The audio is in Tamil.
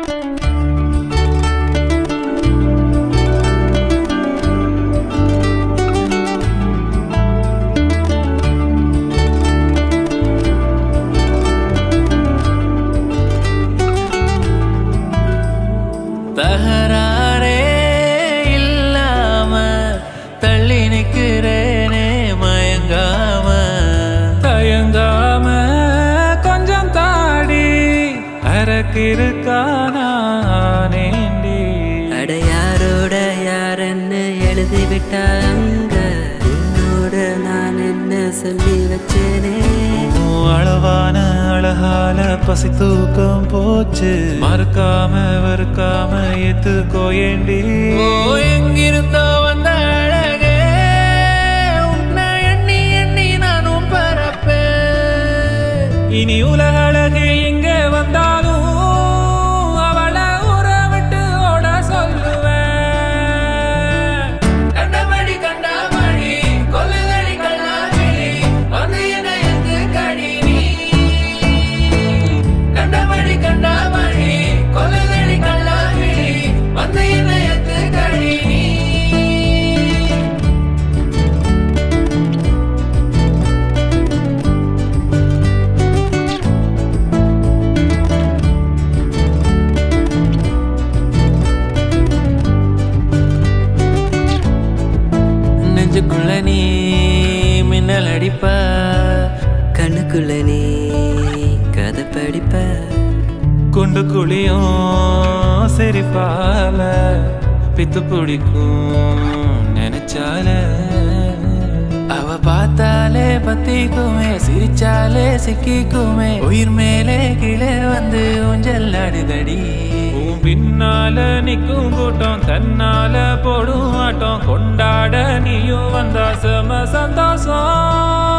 தகராறே இல்லாம தள்ளி நிக்கிறேனே மயங்காம தயங்காம கொஞ்சம் தாடி அரக்கிருக்கானேண்டி அடையாரோட யாருன்னு எழுதி விட்டாங்க உன்னோட நான் என்ன சொல்லி வச்சேனே உன் அளவான அழகால பசி தூக்கம் போச்சு மறுக்காம வெறுக்காம ஏத்துக்கோ ஏண்டி ஓ எங்கிருந்தோ வந்த அழகே உன்னை எண்ணி எண்ணி நானும் பரப்பேன் இனி உலக அழகு எங்கே வந்தாலும் அவளை ஊற விட்டு ஓட சொல்லுவேன் கண்டபடி கண்டாமணி கொல்லுதடி கண்ணாமணி வந்து என்னை எத்து கடி நீ கண்டபடி கண்டாமணி கொல்லுதடி கண்ணாமணி வந்து என்னை எத்து கடி நீ நெஞ்சுக்குள்ள நீ மின்னல் அடிப்ப கண்ணுக்குள்ள நீ கதை படிப்ப குண்டு குழியும் சிரிப்பால பித்து பிடிக்கும் நினைச்சால அவ பார்த்தாலே பத்திக்குமே சிரிச்சாலே சிக்கிக்குமே உயிர் மேலே கீழே வந்து ஊஞ்சல் ஆடுதடி உன் பின்னால நிக்கும் கூட்டம் தன்னால போடும் ஆட்டம் கொண்டாட நீயும் வந்தா செம சந்தோஷம்